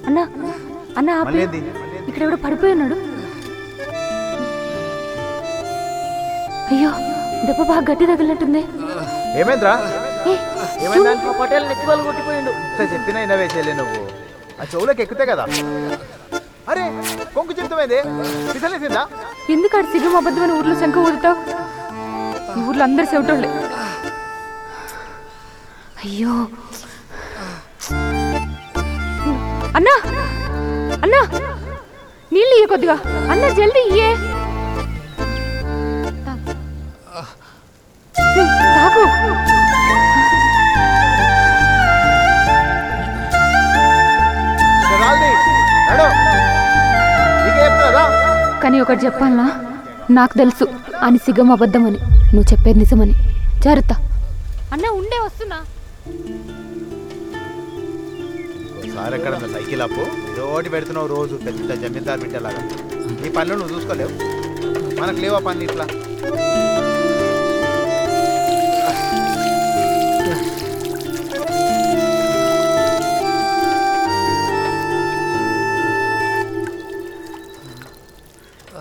అన్నా అన్నా ఆపే మళ్ళీ ఏంది? ఇక్కడ ఎవడో పడిపోయి ఉన్నాడు అయ్యో దెబ్బ బాగా గట్టి తగిలినట్టుంది ఏమైందిరా ఏ, ఏమైందా మా పటేల్ నెత్తి వాళ్ళు కొట్టిపోయిండు ఇంత చెప్పినా ఇన్నవే చేయలే నువ్వు ఆ చెవులోకి ఎక్కితే కదా అరే కొంకు చెప్తామైంది పిసలేసిందా ఎందుకు ఆడు సిగ్గు అబద్ధమని ఊర్లో శంఖ ఊదుతావు ఈ ఊర్లో అందరు చెవిటోళ్ళే అయ్యో అన్నా అన్నా నీళ్ళు ఇయ్య కొద్దిగా అన్నా జల్దీ ఇయ్యే తాగు రాల్ది నడు నీకే చెప్తున్నదా కానీ ఒకటి చెప్పాలనా నాకు తెలుసు అని సిగ్గం అబద్ధమని నువ్వు చెప్పేది నిజమని జాగ్రత్త అన్న ఉండే వస్తున్నా ఒకసారి ఎక్కడ ఉన్న సైకిల్ అప్పు రోడ్డు పెడుతున్నావు రోజు పెద్ద జమీందారు బిడ్డలాగా నీ పనులు నువ్వు చూసుకోలేవు మనకు లేవా పనులు ఇట్లా